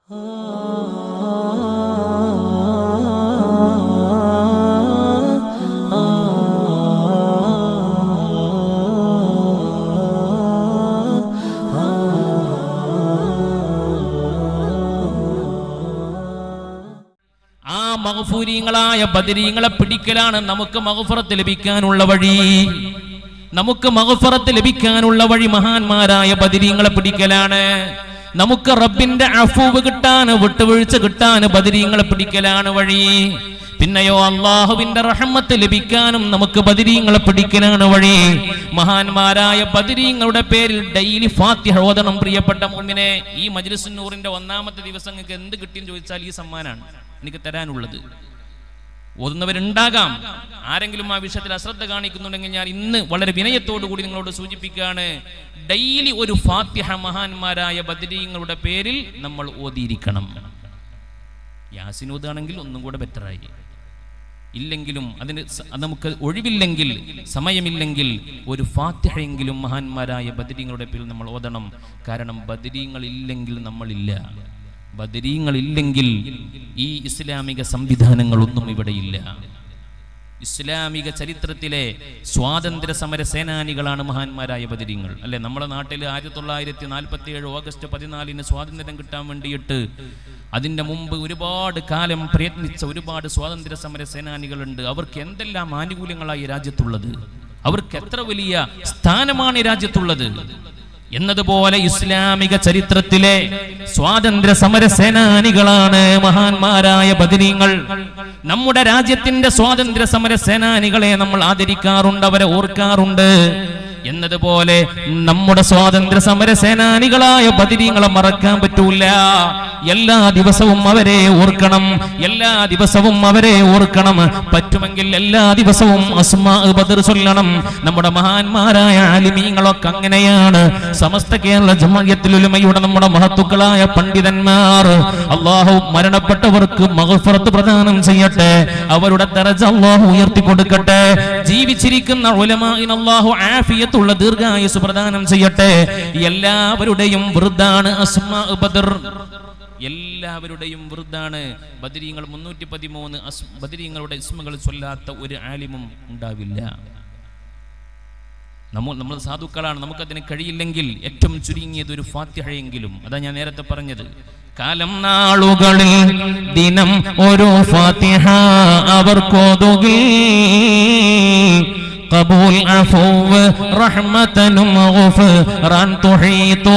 ആ മഹഫൂരിങ്ങളായ ബദരീങ്ങളെ പിടിക്കലാണ് നമുക്ക് മഹഫറത്ത് ലഭിക്കാനുള്ള വഴി നമുക്ക് മഹഫറത്ത് ലഭിക്കാനുള്ള വഴി മഹാന്മാരായ ബദരീങ്ങളെ പിടിക്കലാണ് നമുക്ക് റബ്ബിന്റെ അഫൂവ് കിട്ടാൻ വിട്ടുവീഴ്ച കിട്ടാൻ ബദരീങ്ങളെ പിടിക്കലാണ് വഴി പിന്നെയോ അള്ളാഹുവിന്റെ റഹമ്മത്ത് ലഭിക്കാനും നമുക്ക് ബദരീങ്ങളെ പിടിക്കലാണ് വഴി മഹാന്മാരായ ബദരീങ്ങളുടെ പേരിൽ ഡെയിലി ഫാത്തിഹ ഓതണം പ്രിയപ്പെട്ട മുമ്മിനെ ഈ മജ്ലിസുന്നൂറിന്റെ ഒന്നാമത്തെ ദിവസം നിങ്ങൾക്ക് എന്ത് കിട്ടിയെന്ന് ചോദിച്ചാൽ ഈ സമ്മാനാണ് എനിക്ക് തരാനുള്ളത് ഓതുന്നവരുണ്ടാകാം ആരെങ്കിലും ആ വിഷയത്തിൽ അശ്രദ്ധ കാണിക്കുന്നുണ്ടെങ്കിൽ ഞാൻ ഇന്ന് വളരെ വിനയത്തോടു കൂടി നിങ്ങളോട് സൂചിപ്പിക്കുകയാണ് ഡെയിലി ഒരു ഫാത്തിഹ മഹാന്മാരായ ബദരീങ്ങളുടെ പേരിൽ നമ്മൾ ഓതിയിരിക്കണം യാസിൻ ഓതാണെങ്കിൽ ഒന്നും കൂടെ ബെറ്ററായി ഇല്ലെങ്കിലും അതിന് സ- അത് നമുക്ക് ഒഴിവില്ലെങ്കിൽ സമയമില്ലെങ്കിൽ ഒരു ഫാത്തിഹയെങ്കിലും മഹാന്മാരായ ബദരീങ്ങളുടെ പേരിൽ നമ്മൾ ഓതണം കാരണം ബദരീങ്ങൾ ഇല്ലെങ്കിൽ നമ്മളില്ല ബദരീങ്ങൾ ഇല്ലെങ്കിൽ ഈ ഇസ്ലാമിക സംവിധാനങ്ങളൊന്നും ഇവിടെയില്ല ഇസ്ലാമിക ചരിത്രത്തിലെ സ്വാതന്ത്ര്യ സമര സേനാനികളാണ് മഹാന്മാരായ ബദരീങ്ങൾ അല്ലെ നമ്മുടെ നാട്ടിൽ ആയിരത്തി തൊള്ളായിരത്തി നാൽപ്പത്തി ഏഴ് ഓഗസ്റ്റ് പതിനാലിന് സ്വാതന്ത്ര്യം കിട്ടാൻ വേണ്ടിയിട്ട് അതിന്റെ മുമ്പ് ഒരുപാട് കാലം പ്രയത്നിച്ച ഒരുപാട് സ്വാതന്ത്ര്യ സമര സേനാനികളുണ്ട് അവർക്ക് എന്തെല്ലാം ആനുകൂല്യങ്ങളായി ഈ രാജ്യത്തുള്ളത് അവർക്ക് എത്ര വലിയ സ്ഥാനമാണ് ഈ രാജ്യത്തുള്ളത് എന്നതുപോലെ ഇസ്ലാമിക ചരിത്രത്തിലെ സ്വാതന്ത്ര്യ സമര സേനാനികളാണ് മഹാന്മാരായ ബദരീങ്ങൾ നമ്മുടെ രാജ്യത്തിന്റെ സ്വാതന്ത്ര്യ സമര സേനാനികളെ നമ്മൾ ആദരിക്കാറുണ്ട് അവരെ ഓർക്കാറുണ്ട് എന്നതുപോലെ നമ്മുടെ സ്വാതന്ത്ര്യ സമര സേനാനികളായ ബദിരീങ്ങളെ മറക്കാൻ പറ്റൂല എല്ലാ ദിവസവും അവരെ ഓർക്കണം എല്ലാ ദിവസവും അവരെ ഓർക്കണം പറ്റുമെങ്കിൽ എല്ലാ ദിവസവും അസ്മാ ബദർ ചൊല്ലണം നമ്മുടെ മഹാന്മാരായ ആലിമീങ്ങളൊക്കെ അങ്ങനെയാണ് സമസ്ത കേരള ജമായത്തിലുലമയുടെ നമ്മുടെ മഹത്തുക്കളായ പണ്ഡിതന്മാർ അള്ളാഹു മരണപ്പെട്ടവർക്ക് മഹഫറത്ത് പ്രദാനം ചെയ്യട്ടെ അവരുടെ ദറജ അള്ളാഹു ഉയർത്തി കൊടുക്കട്ടെ ജീവിച്ചിരിക്കുന്ന ഉലമാഇന് അള്ളാഹു ആഫിയത്തുള്ള ദീർഘായുസ് പ്രദാനം ചെയ്യട്ടെ എല്ലാവരുടെയും വൃദ്ധാണ് അസ്മാ ബദർ എല്ലാവരുടെയും വൃദ്ധാണ് ബദരീങ്ങൾ മുന്നൂറ്റി പതിമൂന്ന് ബദരീങ്ങളുടെ ഇസ്മുകൾ ചൊല്ലാത്ത ഒരു ആലിമും ഉണ്ടാവില്ല നമ്മൾ നമ്മൾ സാധുക്കളാണ് നമുക്കതിന് കഴിയില്ലെങ്കിൽ ഏറ്റവും ചുരുങ്ങിയത് ഒരു ഫാത്തിഹയെങ്കിലും അതാ ഞാൻ നേരത്തെ പറഞ്ഞത് കാലം നാളുകളിൽ ദിനം ഒരു ഫാത്തിഹ അവർക്കോതുകിൽ കബൂൽ അഫൂവ് റഹ്മത്തനും ഗുഫ്റാൻ തുഹീത്തു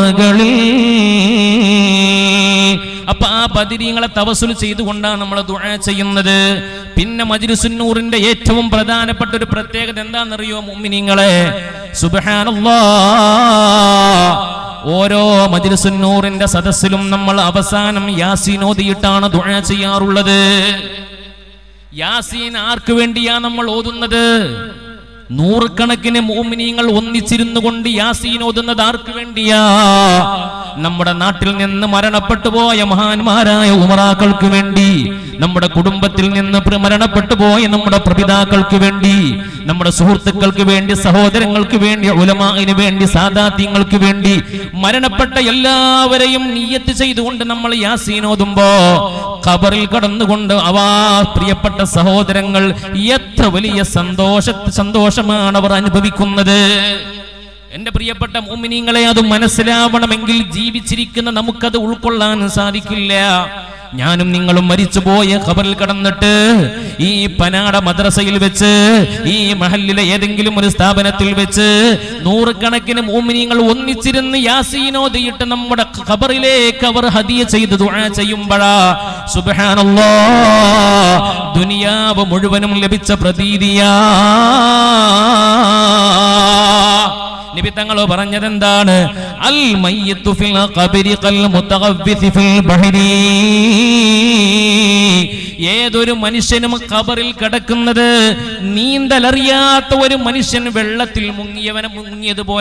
അവറുകളിൽ അപ്പൊ ആ ബദിരീങ്ങളെ തവസുൽ ചെയ്തുകൊണ്ടാണ് നമ്മൾ ദുആ ചെയ്യുന്നത് പിന്നെ മജ്ലിസുന്നൂറിന്റെ ഏറ്റവും പ്രധാനപ്പെട്ട ഒരു പ്രത്യേകത എന്താണെന്നറിയോ മുഅ്മിനീങ്ങളെ സുബ്ഹാനല്ലാ ഓരോ മജ്ലിസുന്നൂറിന്റെ സദസ്സിലും നമ്മൾ അവസാനം യാസീൻ ഓതിയിട്ടാണ് ദുആ ചെയ്യാറുള്ളത് യാസീൻ ആർക്ക് വേണ്ടിയാ നമ്മൾ ഓതുന്നത് നൂറുകണക്കിന് മോമിനിയങ്ങൾ ഒന്നിച്ചിരുന്നു കൊണ്ട് യാസീൻ ഓതുന്നത് ആർക്ക് വേണ്ടിയാ നമ്മുടെ നാട്ടിൽ നിന്ന് മരണപ്പെട്ടു പോയ മഹാന്മാരായ ഉമറാക്കൾക്ക് വേണ്ടി നമ്മുടെ കുടുംബത്തിൽ നിന്ന് പ്ര- മരണപ്പെട്ടു പോയ നമ്മുടെ പ്രപിതാക്കൾക്ക് വേണ്ടി നമ്മുടെ സുഹൃത്തുക്കൾക്ക് വേണ്ടി സഹോദരങ്ങൾക്ക് വേണ്ടി ഉലമാന് വേണ്ടി സാദാത്യങ്ങൾക്ക് വേണ്ടി മരണപ്പെട്ട എല്ലാവരെയും നീയത്ത് ചെയ്തുകൊണ്ട് നമ്മൾ യാസീൻ ഓതുമ്പോ ഖബറിൽ കടന്നുകൊണ്ട് അവാ പ്രിയപ്പെട്ട സഹോദരങ്ങൾ എത്ര വലിയ സന്തോഷ സന്തോഷമാണ് അവർ അനുഭവിക്കുന്നത് എന്റെ പ്രിയപ്പെട്ട മോമിനിങ്ങളെ അത് മനസ്സിലാവണമെങ്കിൽ ജീവിച്ചിരിക്കുന്ന നമുക്കത് ഉൾക്കൊള്ളാൻ സാധിക്കില്ല ഞാനും നിങ്ങളും മരിച്ചുപോയ ഖബറിൽ കടന്നിട്ട് ഈ പനാട മദ്രസയിൽ വെച്ച് ഈ മഹലിലെ ഏതെങ്കിലും ഒരു സ്ഥാപനത്തിൽ വെച്ച് നൂറുകണക്കിന് മോമിനിയങ്ങൾ ഒന്നിച്ചിരുന്ന് യാസീനോദിയിട്ട് നമ്മുടെ ഖബറിലേക്ക് അവർ ഹദിയ ചെയ്ത് ദുആ ചെയ്യുമ്പോഴാ സുബ്ഹാനല്ലാ ദുനിയാവ് മുഴുവനും ലഭിച്ച പ്രതീതിയാ നബി തങ്ങൾ പറഞ്ഞത് എന്താണ് അൽ മയ്യിത്തു ഫിൽ ഖബരി ഖൽ മുതഗവ്വിസി ഫിൽ ബഹരി ഏതൊരു മനുഷ്യനും ഖബറിൽ കിടക്കുന്നത് നീന്തലറിയാത്ത ഒരു മനുഷ്യൻ വെള്ളത്തിൽ മുങ്ങിയവനെ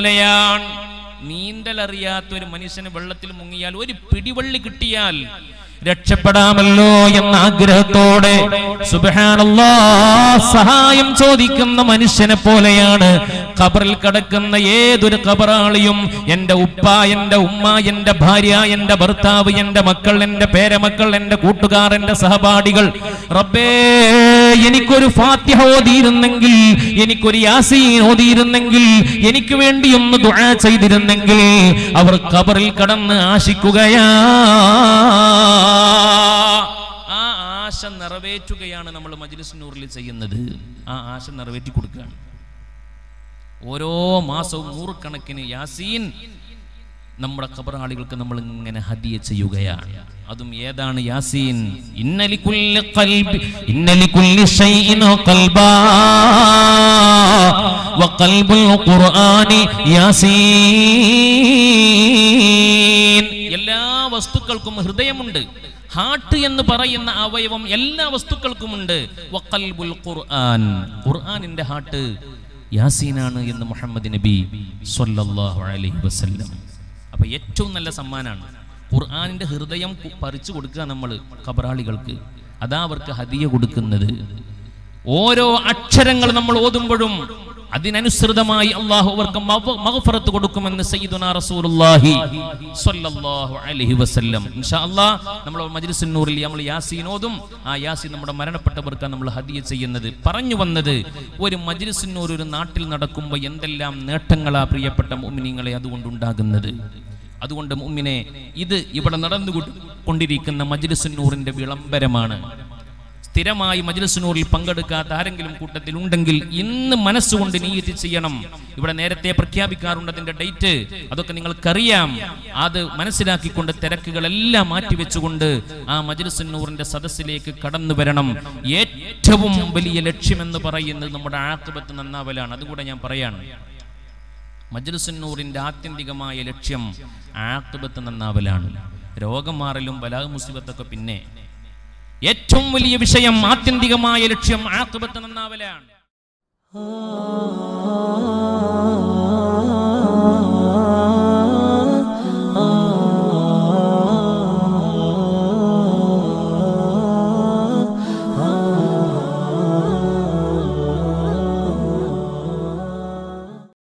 മുങ്ങിയതുപോലെയാണ് നീന്തലറിയാത്ത ഒരു മനുഷ്യന് വെള്ളത്തിൽ മുങ്ങിയാൽ ഒരു പിടിവള്ളി കിട്ടിയാൽ രക്ഷപ്പെടാമല്ലോ എന്ന ആഗ്രഹത്തോടെ സുബ്ഹാനല്ലാ സഹായം ചോദിക്കുന്ന മനുഷ്യനെ പോലെയാണ് ഖബറിൽ കിടക്കുന്ന ഏതൊരു ഖബറാളിയും എന്റെ ഉപ്പ എന്റെ ഉമ്മ എന്റെ ഭാര്യ എന്റെ ഭർത്താവ് എന്റെ മക്കൾ എന്റെ പേരമക്കൾ എന്റെ കൂട്ടുകാർ എന്റെ സഹപാഠികൾ റബ്ബേ എനിക്കൊരു ഫാത്തിഹ ഓതിയിരുന്നെങ്കിൽ എനിക്കൊരു യാസീൻ ഓതിയിരുന്നെങ്കിൽ എനിക്ക് വേണ്ടി ഒന്ന് ദുആ ചെയ്തിരുന്നെങ്കിൽ അവർ ഖബറിൽ കടന്ന് ആശിക്കുകയാ ആ ആശ നിറവേറ്റുകയാണ് നമ്മൾ മജ്ലിസ് നൂറിൽ ചെയ്യുന്നത് ആ ആശ നിറവേറ്റി കൊടുക്കുകയാണ് ഓരോ മാസവും നൂറുകണക്കിന് യാസീൻ നമ്മുടെ ഖബറാളികൾക്ക് നമ്മൾ ഇങ്ങനെ ഹദിയ ചെയ്യുകയാണ് അതും ഏതാണ് യാസീൻ ഇന്നലി കുല്ലി ഖൽബി ഇന്നലി കുല്ലി ഷൈഇൻ ഖൽബാ വഖൽബുൽ ഖുർആനി യാസീൻ എല്ലാ വസ്തുക്കൾക്കും ഹൃദയമുണ്ട് ഹാർട്ട് എന്ന് പറയുന്ന അവയവം എല്ലാ വസ്തുക്കൾക്കുമുണ്ട് വഖൽബുൽ ഖുർആൻ ഖുർആനിന്റെ ഹാർട്ട് യാസീനാണ് എന്ന് മുഹമ്മദ് നബി സ്വല്ലല്ലാഹു അലൈഹി വസല്ലം അപ്പൊ ഏറ്റവും നല്ല സമ്മാനാണ് ഖുർആനിന്റെ ഹൃദയം കു- പറിച്ചു കൊടുക്കുക നമ്മൾ ഖബറാളികൾക്ക് അതാ അവർക്ക് ഹദിയ കൊടുക്കുന്നത് ഓരോ അക്ഷരങ്ങൾ നമ്മൾ ഓതുമ്പോഴും അതിനനുസൃതമായി അള്ളാഹു അവർക്ക് മവ- മഗ്ഫിറത്ത് കൊടുക്കുമെന്ന് സയ്യിദുനാ റസൂലുള്ളാഹി സ്വല്ലല്ലാഹു അലൈഹി വസല്ലം ഇൻഷാ അല്ലാഹ് നമ്മൾ മജ്ലിസുൻ നൂറിൽ നമ്മൾ യാസീൻ ഓതും ആ യാസീൻ നമ്മുടെ മരണപ്പെട്ടവർക്ക് നമ്മൾ ഹദിയ ചെയ്യുന്നത് പറഞ്ഞു വന്നത് ഒരു മജ്ലിസുൻ നൂർ ഒരു നാട്ടിൽ നടക്കുമ്പോൾ എന്തെല്ലാം നേട്ടങ്ങളാ പ്രിയപ്പെട്ട മുഅ്മിനീങ്ങളെ അതുകൊണ്ടുണ്ടാകുന്നത് അതുകൊണ്ട് മുമ്മിനെ ഇത് ഇവിടെ നടന്നു കൊണ്ടിരിക്കുന്ന മജ്ലിസുൻ നൂറിന്റെ വിളംബരമാണ് സ്ഥിരമായി മജ്ലിസുനൂറിൽ പങ്കെടുക്കാത്ത ആരെങ്കിലും കൂട്ടത്തിൽ ഉണ്ടെങ്കിൽ ഇന്ന് മനസ്സുകൊണ്ട് നീയത്ത് ചെയ്യണം ഇവിടെ നേരത്തെ പ്രഖ്യാപിക്കാറുണ്ട് അതിന്റെ ഡേറ്റ് അതൊക്കെ നിങ്ങൾക്കറിയാം അത് മനസ്സിലാക്കിക്കൊണ്ട് തിരക്കുകളെല്ലാം മാറ്റിവെച്ചുകൊണ്ട് ആ മജ്ലിസുന്നൂറിന്റെ സദസ്സിലേക്ക് കടന്നു വരണം ഏറ്റവും വലിയ ലക്ഷ്യമെന്ന് പറയുന്നത് നമ്മുടെ ആക്രിപത്ത് നന്നാവലാണ് അതുകൂടെ ഞാൻ പറയാണ് മജ്ലിസുന്നൂറിന്റെ ആത്യന്തികമായ ലക്ഷ്യം ആക്രിപത്ത് നന്നാവലാണ് രോഗം മാറലും ബലാ മുസിബത്തൊക്കെ പിന്നെ ഏറ്റവും വലിയ വിഷയം ആത്യന്തികമായ ലക്ഷ്യം ആക്രിപത്ത് നന്നാവലാണ് ah